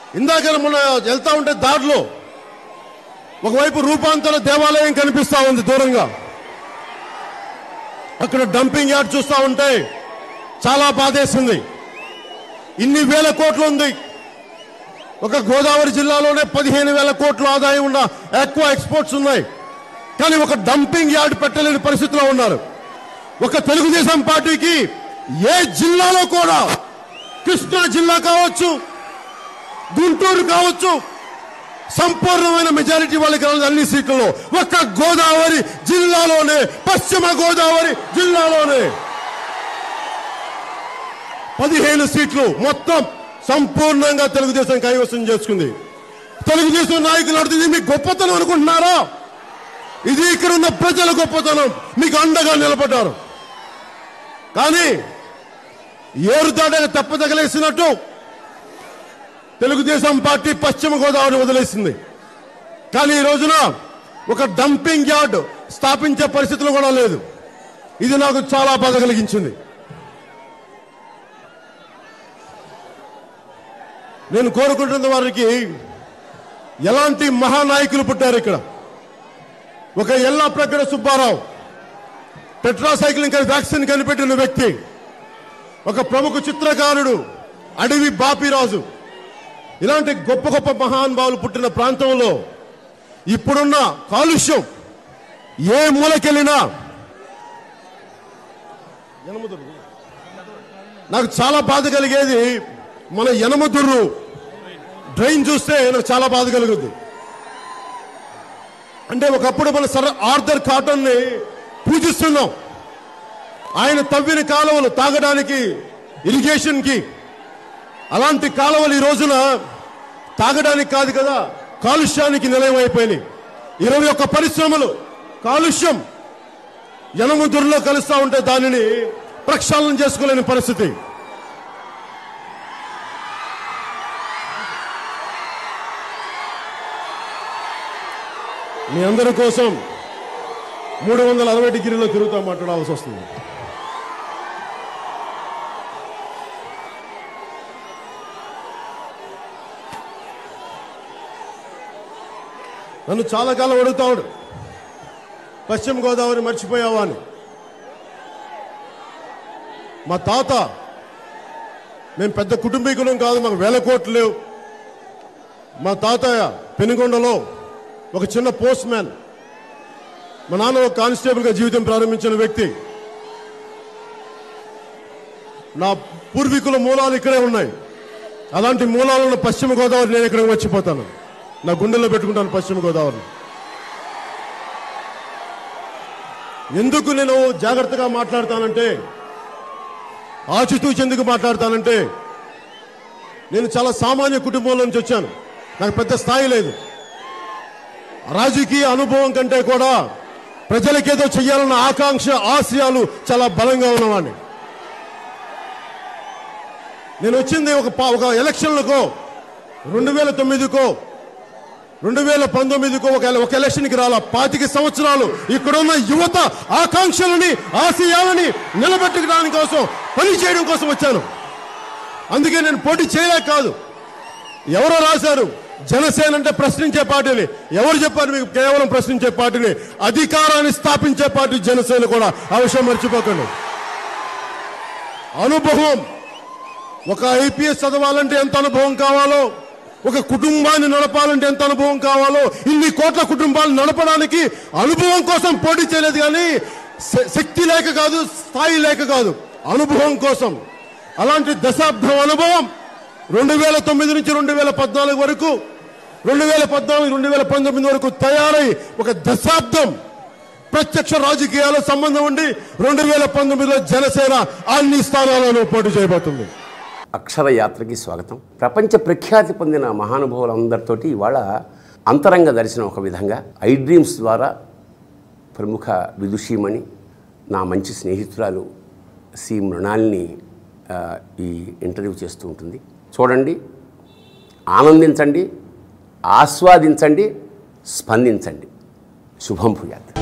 ఇందాక మొన్న వెళ్తా ఉంటే దారిలో ఒకవైపు రూపాంతర దేవాలయం కనిపిస్తా ఉంది దూరంగా అక్కడ డంపింగ్ యార్డ్ చూస్తా ఉంటే చాలా బాధేస్తుంది ఇన్ని వేల కోట్లు ఉంది ఒక గోదావరి జిల్లాలోనే పదిహేను వేల కోట్ల ఆదాయం ఉన్న ఎక్కువ ఎక్స్పోర్ట్స్ ఉన్నాయి కానీ ఒక డంపింగ్ యార్డ్ పెట్టలేని పరిస్థితిలో ఉన్నారు ఒక తెలుగుదేశం పార్టీకి ఏ జిల్లాలో కూడా కృష్ణా జిల్లా కావచ్చు గుంటూరు కావచ్చు సంపూర్ణమైన మెజారిటీ వాళ్ళకి రాలేదు అన్ని సీట్లలో ఒక్క గోదావరి జిల్లాలోనే పశ్చిమ గోదావరి జిల్లాలోనే పదిహేను సీట్లు మొత్తం సంపూర్ణంగా తెలుగుదేశం కైవసం చేసుకుంది తెలుగుదేశం నాయకులు అడుగుతుంది మీ గొప్పతనం అనుకుంటున్నారా ఇది ఇక్కడ ఉన్న ప్రజల గొప్పతనం మీకు అండగా నిలబడ్డారు కానీ ఏరు దాటగా తప్పదగలేసినట్టు తెలుగుదేశం పార్టీ పశ్చిమ గోదావరి వదిలేసింది కానీ ఈ రోజున ఒక డంపింగ్ యార్డ్ స్థాపించే పరిస్థితులు కూడా లేదు ఇది నాకు చాలా బాధ కలిగించింది నేను కోరుకుంటున్న వారికి ఎలాంటి మహానాయకులు పుట్టారు ఇక్కడ ఒక ఎల్లా ప్రగడ సుబ్బారావు టెట్రాసైక్లిన్ వ్యాక్సిన్ కనిపెట్టిన వ్యక్తి ఒక ప్రముఖ చిత్రకారుడు అడవి బాపిరాజు ఇలాంటి గొప్ప గొప్ప మహానుభావులు పుట్టిన ప్రాంతంలో ఇప్పుడున్న కాలుష్యం ఏ మూలకెళ్ళినా యనమదుర్రు. నాకు చాలా బాధ కలిగేది మన యనమదుర్రు డ్రైన్ చూస్తే నాకు చాలా బాధ కలుగుద్ది అంటే ఒకప్పుడు మన సర్ ఆర్థర్ కాటన్ ని పూజిస్తున్నాం ఆయన తవ్విన కాలువలు తాగడానికి ఇరిగేషన్ కి అలాంటి కాలువలు ఈ రోజున తాగడానికి కాదు కదా కాలుష్యానికి నిలయం అయిపోయినాయి ఇరవై ఒక్క పరిశ్రమలు కాలుష్యం యనముదురులో కలుస్తా ఉంటే దానిని ప్రక్షాళన చేసుకోలేని పరిస్థితి మీ అందరి కోసం మూడు వందల అరవై డిగ్రీలో తిరుగుతూ మాట్లాడాల్సి వస్తుంది నన్ను చాలా కాలం అడుగుతాడు పశ్చిమ గోదావరి మర్చిపోయావా అని మా తాత మేము పెద్ద కుటుంబీకులం కాదు మాకు వేల కోట్లు లేవు మా తాతయ్య పెనుగొండలో ఒక చిన్న పోస్ట్ మ్యాన్ మా నాన్న ఒక కానిస్టేబుల్గా జీవితం ప్రారంభించిన వ్యక్తి నా పూర్వీకుల మూలాలు ఇక్కడే ఉన్నాయి అలాంటి మూలాలను పశ్చిమ గోదావరి నేను ఇక్కడికి వచ్చిపోతాను నా గుండెల్లో పెట్టుకుంటాను పశ్చిమ గోదావరి ఎందుకు నేను జాగ్రత్తగా మాట్లాడతానంటే ఆచితూచి ఎందుకు మాట్లాడతానంటే నేను చాలా సామాన్య కుటుంబంలో నుంచి వచ్చాను నాకు పెద్ద స్థాయి లేదు రాజకీయ అనుభవం కంటే కూడా ప్రజలకేదో చెయ్యాలన్న ఆకాంక్ష ఆశయాలు చాలా బలంగా ఉన్నవాడిని నేను వచ్చింది ఒక పా- ఒక ఎలక్షన్లకో రెండు వేల తొమ్మిదికో రెండు వేల పంతొమ్మిదికో ఒక ఎల- ఒక ఎలక్షన్కి రాలా పాతిక సంవత్సరాలు ఇక్కడున్న యువత ఆకాంక్షలని ఆశయాలని నిలబెట్టుకోవడానికి కోసం పని చేయడం కోసం వచ్చాను అందుకే నేను పోటీ చేయలేక కాదు ఎవరో రాశారు జనసేన అంటే ప్రశ్నించే పార్టీని ఎవరు చెప్పారు మీకు కేవలం ప్రశ్నించే పార్టీని అధికారాన్ని స్థాపించే పార్టీ జనసేన కూడా ఆ విషయం మర్చిపోకండి అనుభవం ఒక ఐపీఎస్ చదవాలంటే ఎంత అనుభవం కావాలో ఒక కుటుంబాన్ని నడపాలంటే ఎంత అనుభవం కావాలో ఇన్ని కోట్ల కుటుంబాలు నడపడానికి అనుభవం కోసం పోటీ చేయలేదు కానీ శ- శక్తి లేక కాదు స్థాయి లేక కాదు అనుభవం కోసం అలాంటి దశాబ్దం అనుభవం రెండు వేల తొమ్మిది నుంచి రెండు వేల పద్నాలుగు వరకు రెండు వేల పద్నాలుగు రెండు వేల పంతొమ్మిది వరకు తయారై ఒక దశాబ్దం ప్రత్యక్ష రాజకీయాల సంబంధం ఉండి రెండు వేల పంతొమ్మిదిలో జనసేన అన్ని స్థానాలను పోటీ చేయబోతుంది అక్షర యాత్రకి స్వాగతం ప్రపంచ ప్రఖ్యాతి పొందిన మహానుభావులందరితోటి ఇవాళ అంతరంగ దర్శనం ఒక విధంగా ఐ డ్రీమ్స్ ద్వారా ప్రముఖ విదుషీమణి నా మంచి స్నేహితురాలు సి మృణాల్ని ఆ, ఈ ఇంటర్వ్యూ చేస్తూ ఉంటుంది చూడండి ఆనందించండి ఆస్వాదించండి స్పందించండి శుభం భూయాత్